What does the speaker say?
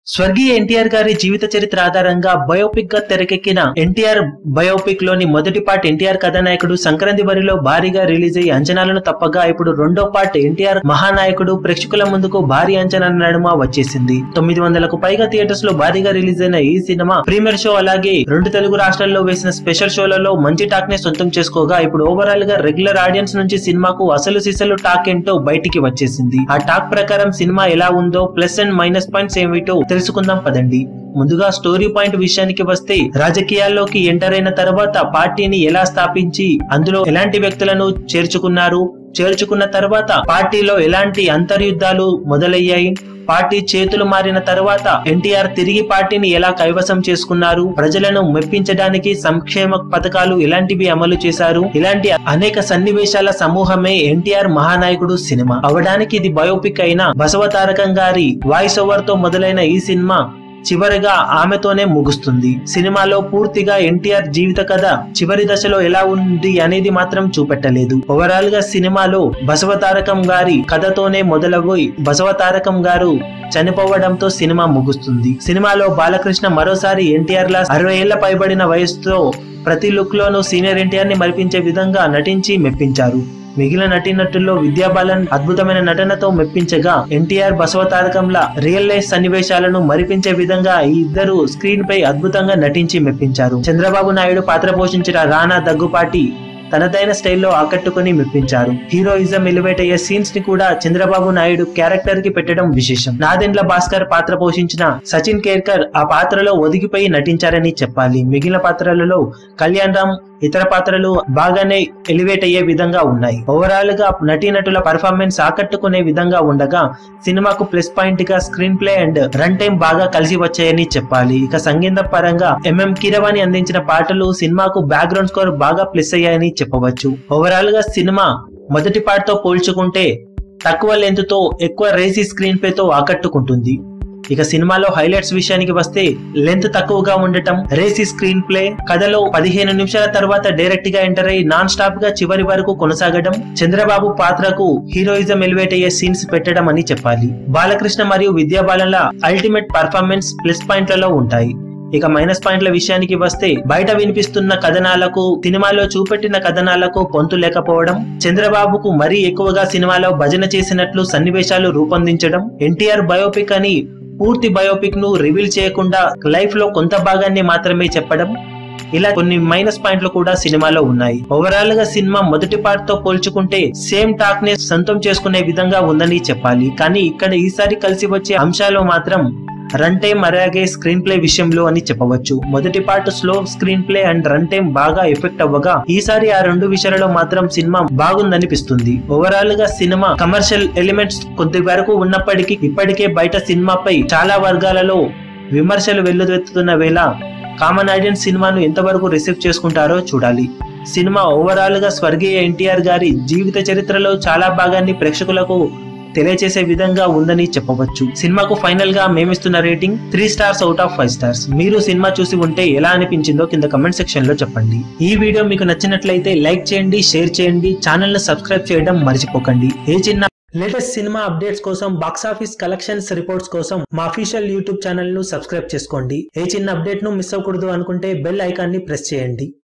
స్వర్గీయ ఎన్టీఆర్ గారి జీవిత చరిత్ర ఆధారంగా బయోపిక్ గా తెరకెక్కిన ఎన్టీఆర్ బయోపిక్ లోని మొదటి పార్ట్ ఎన్టీఆర్ కథానాయకుడు సంక్రాంతి వరిలో భారీగా రిలీజ్ అయ్యి అంచనాలను తప్పగా ఇప్పుడు రెండో పార్ట్ ఎన్టీఆర్ మహానాయకుడు ప్రేక్షకుల ముందుకు భారీ అంచనాల నడుమ వచ్చేసింది తొమ్మిది వందలకు పైగా థియేటర్స్ లో భారీగా రిలీజ్ అయిన ఈ సినిమా ప్రీమియర్ షో అలాగే రెండు తెలుగు రాష్ట్రాల్లో వేసిన స్పెషల్ షోలలో మంచి టాక్ ని సొంతం చేసుకోగా ఇప్పుడు ఓవరాల్ గా రెగ్యులర్ ఆడియన్స్ నుంచి సినిమాకు అసలు సిసలు టాక్ ఏంటో బయటికి వచ్చేసింది ఆ టాక్ ప్రకారం సినిమా ఎలా ఉందో ప్లస్ అండ్ మైనస్ పాయింట్స్ ఏమిటో తెలుసుకుందాం పదండి ముందుగా స్టోరీ పాయింట్ విషయానికి వస్తే రాజకీయాల్లోకి ఎంటర్ అయిన తర్వాత పార్టీని ఎలా స్థాపించి అందులో ఎలాంటి వ్యక్తులను చేర్చుకున్నారు చేర్చుకున్న తర్వాత పార్టీలో ఎలాంటి అంతర్యుద్ధాలు మొదలయ్యాయి పార్టీ చేతులు మారిన తర్వాత ఎన్టీఆర్ తిరిగి పార్టీని ఎలా కైవసం చేసుకున్నారు ప్రజలను మెప్పించడానికి సంక్షేమ పథకాలు ఎలాంటివి అమలు చేశారు ఇలాంటి అనేక సన్నివేశాల సమూహమే ఎన్టీఆర్ మహానాయకుడు సినిమా అవడానికి ఇది బయోపిక్ అయిన బసవతారకం గారి వాయిస్ ఓవర్ తో మొదలైన ఈ సినిమా చివరిగా ఆమెతోనే ముగుస్తుంది సినిమాలో పూర్తిగా ఎన్టీఆర్ జీవిత కథ చివరి దశలో ఎలా ఉంది అనేది మాత్రం చూపెట్టలేదు ఓవరాల్ గా సినిమాలో బసవతారకం గారి కథతోనే మొదలబోయి బసవతారకం గారు చనిపోవడంతో సినిమా ముగుస్తుంది సినిమాలో బాలకృష్ణ మరోసారి ఎన్టీఆర్ లా అరవై ఏళ్ల పైబడిన వయసుతో ప్రతి లుక్ లోనూ సీనియర్ ఎన్టీఆర్ ని మరిపించే విధంగా నటించి మెప్పించారు మిగిలిన నటీనటుల్లో విద్యాబాలన్ అద్భుతమైన నటనతో మెప్పించగా ఎన్టీఆర్ బసవతారకంలా రియల్ లైఫ్ సన్నివేశాలను మరిపించే విధంగా ఈ ఇద్దరు స్క్రీన్ పై అద్భుతంగా నటించి మెప్పించారు చంద్రబాబు నాయుడు పాత్ర పోషించిన రానా దగ్గుపాటి తనదైన స్టైల్లో ఆకట్టుకుని మెప్పించారు హీరోయిజం ఎలివేట్ అయ్యే సీన్స్ ని కూడా చంద్రబాబు నాయుడు క్యారెక్టర్ కి పెట్టడం విశేషం నాదెండ్ల భాస్కర్ పాత్ర పోషించిన సచిన్ కేర్కర్ ఆ పాత్రలో ఒదిగిపోయి నటించారని చెప్పాలి మిగిలిన పాత్రలలో కళ్యాణ్ రామ్ ఇతర పాత్రలు బాగానే ఎలివేట్ అయ్యే విధంగా ఉన్నాయి ఓవరాల్ గా నటీనటుల పర్ఫార్మెన్స్ ఆకట్టుకునే విధంగా ఉండగా సినిమాకు ప్లస్ పాయింట్ గా screenplay and runtime బాగా కలిసి వచ్చాయని చెప్పాలి ఇక సంగీత పరంగా ఎంఎం కీరవాణి అందించిన పాటలు సినిమాకు బ్యాక్గ్రౌండ్ స్కోర్ బాగా ప్లస్ అయ్యాయని చెప్పవచ్చు ఓవరాల్ గా సినిమా మొదటి పార్ట్ తో పోల్చుకుంటే తక్కువ లెంత్ తో ఎక్కువ రేసీ స్క్రీన్ ప్లే తో ఆకట్టుకుంటుంది ఇక సినిమాలో హైలైట్స్ విషయానికి వస్తే లెంత్ తక్కువగా ఉండటం రేసీ స్క్రీన్ ప్లే కథలో పదిహేను నిమిషాల తర్వాత డైరెక్ట్ గా ఎంటర్ అయ్యి నాన్ స్టాప్ గా చివరి వరకు కొనసాగడం చంద్రబాబు పాత్రకు హీరోయిజం ఎలివేట్ అయ్యే సీన్స్ పెట్టడం అని చెప్పాలి బాలకృష్ణ మరియు విద్యాబాలన్ల అల్టిమేట్ పర్ఫార్మెన్స్ ప్లస్ పాయింట్లలో ఉంటాయి ఇక మైనస్ పాయింట్ల విషయానికి వస్తే బయట వినిపిస్తున్న కథనాలకు సినిమాలో చూపెట్టిన కథనాలకు పొంతు లేకపోవడం చంద్రబాబుకు మరీ ఎక్కువగా సినిమాలో భజన చేసినట్లు సన్నివేశాలు రూపొందించడం ఎన్టీఆర్ బయోపిక్ అని పూర్తి బయోపిక్ ను రివీల్ చేయకుండా లైఫ్ లో కొంత భాగాన్ని మాత్రమే చెప్పడం ఇలా కొన్ని మైనస్ పాయింట్లు కూడా సినిమాలో ఉన్నాయి ఓవరాల్ గా సినిమా మొదటి పార్ట్ తో పోల్చుకుంటే సేమ్ టాక్ ని సొంతం చేసుకునే విధంగా ఉందని చెప్పాలి కానీ ఇక్కడ ఈసారి కలిసి వచ్చే అంశాలు మాత్రం రన్ టైం అలాగే స్క్రీన్ ప్లే విషయంలో అని చెప్పవచ్చు మొదటి part slow screenplay and runtime బాగా ఎఫెక్ట్ అవ్వగా ఈసారి ఆ రెండు విషయాలలో మాత్రం సినిమా బాగుందనిపిస్తుంది ఓవరాల్ గా సినిమా కమర్షియల్ ఎలిమెంట్స్ కొద్ది వరకు ఉన్నప్పటికీ ఇప్పటికే బయట సినిమాపై చాలా వర్గాలలో విమర్శలు వెల్లువెత్తుతున్న వేళ కామన్ ఆడియన్స్ సినిమాను ఎంతవరకు రిసీవ్ చేసుకుంటారో చూడాలి సినిమా ఓవరాల్ గా స్వర్గీయ ఎన్టీఆర్ గారి జీవిత చరిత్రలో చాలా భాగాన్ని ప్రేక్షకులకు తెలియచేసే విధంగా ఉందని చెప్పవచ్చు సినిమాకు ఫైనల్ గా మేమిస్తున్న rating three stars out of five stars మీరు సినిమా చూసి ఉంటే ఎలా అనిపించిందో కింద కమెంట్ సెక్షన్ లో చెప్పండి ఈ వీడియో మీకు నచ్చినట్లయితే లైక్ చేయండి షేర్ చేయండి ఛానల్ ను సబ్స్క్రైబ్ చేయడం మర్చిపోకండి ఏ చిన్న లేటెస్ట్ సినిమా అప్డేట్స్ కోసం బాక్స్ ఆఫీస్ కలెక్షన్స్ రిపోర్ట్స్ కోసం మా అఫీషియల్ యూట్యూబ్ ఛానల్ ను సబ్స్క్రైబ్ చేసుకోండి ఏ చిన్న అప్డేట్ ను మిస్ అవ్వకూడదు అనుకుంటే బెల్ ఐకాన్ ని ప్రెస్ చేయండి